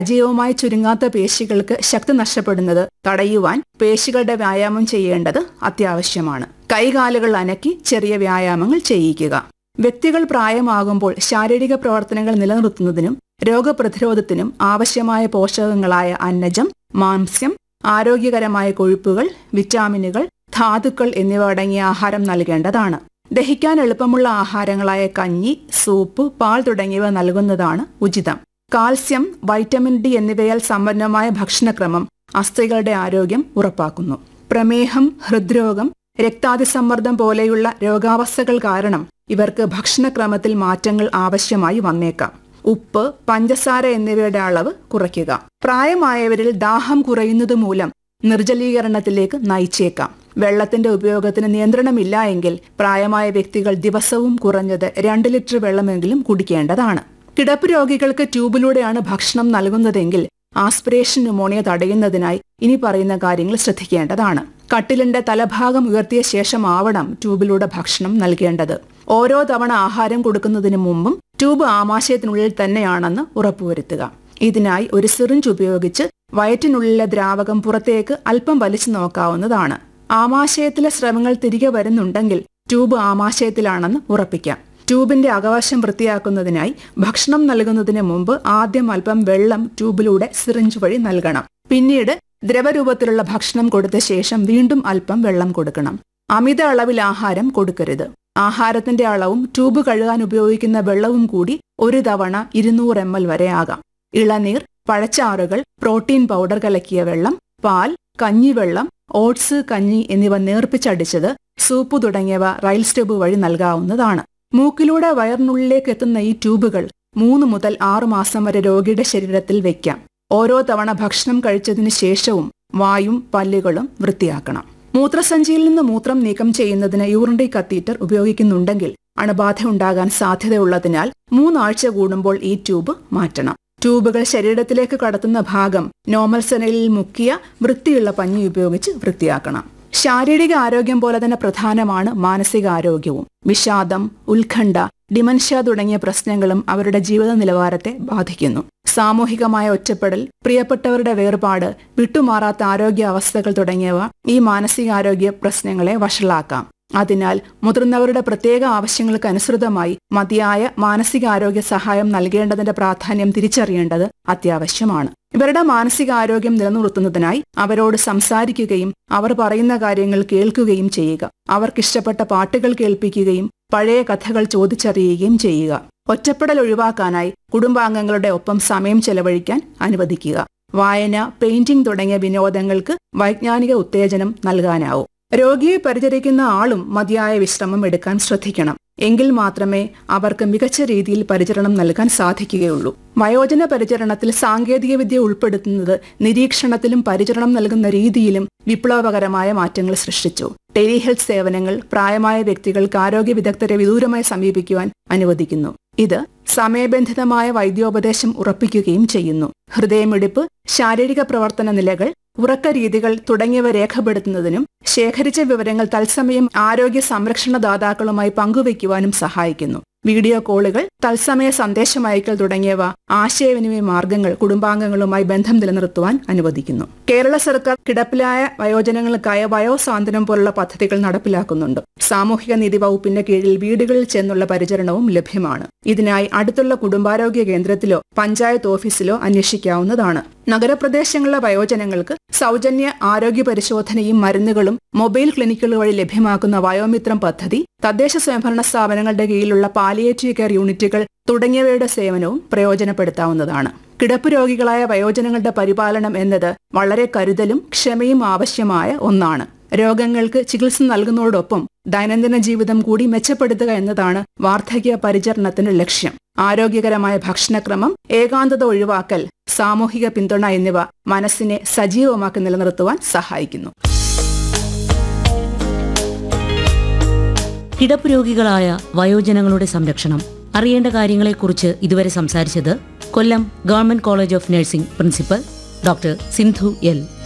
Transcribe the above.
സജീവമായി ചുരുങ്ങാത്ത പേശികൾക്ക് ശക്തി നഷ്ടപ്പെടുന്നത് തടയുവാൻ പേശികളുടെ വ്യായാമം ചെയ്യേണ്ടത് അത്യാവശ്യമാണ് കൈകാലുകൾ അനക്കി ചെറിയ വ്യായാമങ്ങൾ ചെയ്യിക്കുക വ്യക്തികൾ പ്രായമാകുമ്പോൾ ശാരീരിക പ്രവർത്തനങ്ങൾ നിലനിർത്തുന്നതിനും രോഗപ്രതിരോധത്തിനും ആവശ്യമായ പോഷകങ്ങളായ അന്നജം മാംസ്യം ആരോഗ്യകരമായ കൊഴുപ്പുകൾ വിറ്റാമിനുകൾ ധാതുക്കൾ എന്നിവ അടങ്ങിയ ആഹാരം നൽകേണ്ടതാണ് ദഹിക്കാൻ എളുപ്പമുള്ള ആഹാരങ്ങളായ കഞ്ഞി സൂപ്പ് പാൽ തുടങ്ങിയവ നൽകുന്നതാണ് ഉചിതം കാൽസ്യം വൈറ്റമിൻ ഡി എന്നിവയാൽ സമ്പന്നമായ ഭക്ഷണക്രമം അസ്ഥികളുടെ ആരോഗ്യം ഉറപ്പാക്കുന്നു പ്രമേഹം ഹൃദ്രോഗം രക്താതിസമ്മർദ്ദം പോലെയുള്ള രോഗാവസ്ഥകൾ കാരണം ഇവർക്ക് ഭക്ഷണക്രമത്തിൽ മാറ്റങ്ങൾ ആവശ്യമായി വന്നേക്കാം ഉപ്പ് പഞ്ചസാര എന്നിവയുടെ അളവ് കുറയ്ക്കുക പ്രായമായവരിൽ ദാഹം കുറയുന്നത് മൂലം നിർജ്ജലീകരണത്തിലേക്ക് നയിച്ചേക്കാം വെള്ളത്തിന്റെ ഉപയോഗത്തിന് നിയന്ത്രണമില്ല എങ്കിൽ പ്രായമായ വ്യക്തികൾ ദിവസവും കുറഞ്ഞത് രണ്ട് ലിറ്റർ വെള്ളമെങ്കിലും കുടിക്കേണ്ടതാണ് കിടപ്പ് രോഗികൾക്ക് ട്യൂബിലൂടെയാണ് ഭക്ഷണം നൽകുന്നതെങ്കിൽ ആസ്പിറേഷൻ ന്യൂമോണിയ തടയുന്നതിനായി ഇനി പറയുന്ന കാര്യങ്ങൾ ശ്രദ്ധിക്കേണ്ടതാണ് കട്ടിലിന്റെ തലഭാഗം ഉയർത്തിയ ശേഷമാവണം ട്യൂബിലൂടെ ഭക്ഷണം നൽകേണ്ടത് ഓരോ തവണ ആഹാരം കൊടുക്കുന്നതിന് മുമ്പും ട്യൂബ് ആമാശയത്തിനുള്ളിൽ തന്നെയാണെന്ന് ഉറപ്പുവരുത്തുക ഇതിനായി ഒരു സിറിഞ്ച് ഉപയോഗിച്ച് വയറ്റിനുള്ളിലെ ദ്രാവകം പുറത്തേക്ക് അല്പം വലിച്ചു നോക്കാവുന്നതാണ് ആമാശയത്തിലെ സ്രവങ്ങൾ തിരികെ വരുന്നുണ്ടെങ്കിൽ ട്യൂബ് ആമാശയത്തിലാണെന്ന് ഉറപ്പിക്കാം ട്യൂബിന്റെ അകവശം വൃത്തിയാക്കുന്നതിനായി ഭക്ഷണം നൽകുന്നതിന് മുമ്പ് ആദ്യം അല്പം വെള്ളം ട്യൂബിലൂടെ സിറിഞ്ച് വഴി നൽകണം പിന്നീട് ദ്രവരൂപത്തിലുള്ള ഭക്ഷണം കൊടുത്ത ശേഷം വീണ്ടും അല്പം വെള്ളം കൊടുക്കണം അമിത അളവിൽ ആഹാരം കൊടുക്കരുത് ആഹാരത്തിന്റെ അളവും ട്യൂബ് കഴുകാൻ ഉപയോഗിക്കുന്ന വെള്ളവും കൂടി ഒരു തവണ ഇരുന്നൂറ് എം എൽ വരെ ആകാം ഇളനീർ പഴച്ചാറുകൾ പ്രോട്ടീൻ പൗഡർ കലക്കിയ വെള്ളം പാൽ കഞ്ഞിവെള്ളം ഓട്സ് കഞ്ഞി എന്നിവ നേർപ്പിച്ചടിച്ചത് സൂപ്പ് തുടങ്ങിയവ റൈൽ സ്റ്റെബ് വഴി നൽകാവുന്നതാണ് മൂക്കിലൂടെ വയറിനുള്ളിലേക്ക് എത്തുന്ന ഈ ട്യൂബുകൾ മൂന്ന് മുതൽ ആറു മാസം വരെ രോഗിയുടെ ശരീരത്തിൽ വയ്ക്കാം ഓരോ തവണ ഭക്ഷണം കഴിച്ചതിന് ശേഷവും വായും പല്ലുകളും വൃത്തിയാക്കണം മൂത്രസഞ്ചിയിൽ നിന്ന് മൂത്രം നീക്കം ചെയ്യുന്നതിന് യൂറിനറി കത്തീറ്റർ ഉപയോഗിക്കുന്നുണ്ടെങ്കിൽ അണുബാധ ഉണ്ടാകാൻ സാധ്യതയുള്ളതിനാൽ മൂന്നാഴ്ച കൂടുമ്പോൾ ഈ ട്യൂബ് മാറ്റണം ട്യൂബുകൾ ശരീരത്തിലേക്ക് കടത്തുന്ന ഭാഗം നോർമൽ സെനലിൽ മുക്കിയ വൃത്തിയുള്ള പഞ്ഞി ഉപയോഗിച്ച് വൃത്തിയാക്കണം ശാരീരിക ആരോഗ്യം പോലെ തന്നെ പ്രധാനമാണ് മാനസികാരോഗ്യവും വിഷാദം ഉത്കണ്ഠ ഡിമൻഷ്യ തുടങ്ങിയ പ്രശ്നങ്ങളും അവരുടെ ജീവിത നിലവാരത്തെ ബാധിക്കുന്നു സാമൂഹികമായ ഒറ്റപ്പെടൽ പ്രിയപ്പെട്ടവരുടെ വേർപാട് വിട്ടുമാറാത്ത ആരോഗ്യ അവസ്ഥകൾ തുടങ്ങിയവ ഈ മാനസികാരോഗ്യ പ്രശ്നങ്ങളെ വഷളാക്കാം അതിനാൽ മുതിർന്നവരുടെ പ്രത്യേക ആവശ്യങ്ങൾക്ക് അനുസൃതമായി മതിയായ മാനസികാരോഗ്യ സഹായം നൽകേണ്ടതിന്റെ പ്രാധാന്യം തിരിച്ചറിയേണ്ടത് അത്യാവശ്യമാണ് ഇവരുടെ മാനസികാരോഗ്യം നിലനിർത്തുന്നതിനായി അവരോട് സംസാരിക്കുകയും അവർ പറയുന്ന കാര്യങ്ങൾ കേൾക്കുകയും ചെയ്യുക അവർക്കിഷ്ടപ്പെട്ട പാട്ടുകൾ കേൾപ്പിക്കുകയും പഴയ കഥകൾ ചോദിച്ചറിയുകയും ചെയ്യുക ഒറ്റപ്പെടൽ ഒഴിവാക്കാനായി കുടുംബാംഗങ്ങളുടെ ഒപ്പം സമയം ചെലവഴിക്കാൻ അനുവദിക്കുക വായന പെയിന്റിംഗ് തുടങ്ങിയ വിനോദങ്ങൾക്ക് വൈജ്ഞാനിക ഉത്തേജനം നൽകാനാവൂ രോഗിയെ പരിചരിക്കുന്ന ആളും മതിയായ വിശ്രമം എടുക്കാൻ ശ്രദ്ധിക്കണം എങ്കിൽ മാത്രമേ അവർക്ക് മികച്ച രീതിയിൽ പരിചരണം നൽകാൻ സാധിക്കുകയുള്ളൂ വയോജന പരിചരണത്തിൽ സാങ്കേതികവിദ്യ ഉൾപ്പെടുത്തുന്നത് നിരീക്ഷണത്തിലും പരിചരണം നൽകുന്ന രീതിയിലും വിപ്ലവകരമായ മാറ്റങ്ങൾ സൃഷ്ടിച്ചു ടെലിഹെൽത്ത് സേവനങ്ങൾ പ്രായമായ വ്യക്തികൾക്ക് ആരോഗ്യ വിദഗ്ധരെ വിദൂരമായി സമീപിക്കുവാൻ അനുവദിക്കുന്നു ഇത് സമയബന്ധിതമായ വൈദ്യോപദേശം ഉറപ്പിക്കുകയും ചെയ്യുന്നു ഹൃദയമിടിപ്പ് ശാരീരിക പ്രവർത്തന നിലകൾ ഉറക്ക രീതികൾ തുടങ്ങിയവ രേഖപ്പെടുത്തുന്നതിനും ശേഖരിച്ച വിവരങ്ങൾ തത്സമയം ആരോഗ്യ സംരക്ഷണ ദാതാക്കളുമായി പങ്കുവയ്ക്കുവാനും സഹായിക്കുന്നു വീഡിയോ കോളുകൾ തത്സമയ സന്ദേശം അയക്കൽ തുടങ്ങിയവ ആശയവിനിമയ മാർഗങ്ങൾ കുടുംബാംഗങ്ങളുമായി ബന്ധം നിലനിർത്തുവാൻ അനുവദിക്കുന്നു കേരള സർക്കാർ കിടപ്പിലായ വയോജനങ്ങൾക്കായ വയോസാന്ത്വനം പോലുള്ള പദ്ധതികൾ നടപ്പിലാക്കുന്നുണ്ട് സാമൂഹിക നീതി വകുപ്പിന്റെ കീഴിൽ വീടുകളിൽ ചെന്നുള്ള പരിചരണവും ലഭ്യമാണ് ഇതിനായി അടുത്തുള്ള കുടുംബാരോഗ്യ കേന്ദ്രത്തിലോ പഞ്ചായത്ത് ഓഫീസിലോ അന്വേഷിക്കാവുന്നതാണ് നഗരപ്രദേശങ്ങളിലെ വയോജനങ്ങൾക്ക് സൗജന്യ ആരോഗ്യ പരിശോധനയും മരുന്നുകളും മൊബൈൽ ക്ലിനിക്കുകൾ വഴി ലഭ്യമാക്കുന്ന വയോമിത്രം പദ്ധതി തദ്ദേശ സ്വയംഭരണ സ്ഥാപനങ്ങളുടെ കീഴിലുള്ള പാലിയേറ്റീവ് കെയർ യൂണിറ്റുകൾ തുടങ്ങിയവയുടെ സേവനവും പ്രയോജനപ്പെടുത്താവുന്നതാണ് കിടപ്പ് രോഗികളായ വയോജനങ്ങളുടെ പരിപാലനം എന്നത് വളരെ കരുതലും ക്ഷമയും ആവശ്യമായ ഒന്നാണ് രോഗങ്ങൾക്ക് ചികിത്സ നൽകുന്നതോടൊപ്പം ദൈനംദിന ജീവിതം കൂടി മെച്ചപ്പെടുത്തുക എന്നതാണ് വാർദ്ധക്യ പരിചരണത്തിന്റെ ലക്ഷ്യം ആരോഗ്യകരമായ ഭക്ഷണക്രമം ഏകാന്തത ഒഴിവാക്കൽ സാമൂഹിക പിന്തുണ എന്നിവ മനസ്സിനെ സജീവമാക്കി നിലനിർത്തുവാൻ സഹായിക്കുന്നു കിടപ്പ് രോഗികളായ വയോജനങ്ങളുടെ സംരക്ഷണം അറിയേണ്ട കാര്യങ്ങളെക്കുറിച്ച് ഇതുവരെ സംസാരിച്ചത് Kollam government college of nursing principal doctor Sindhu L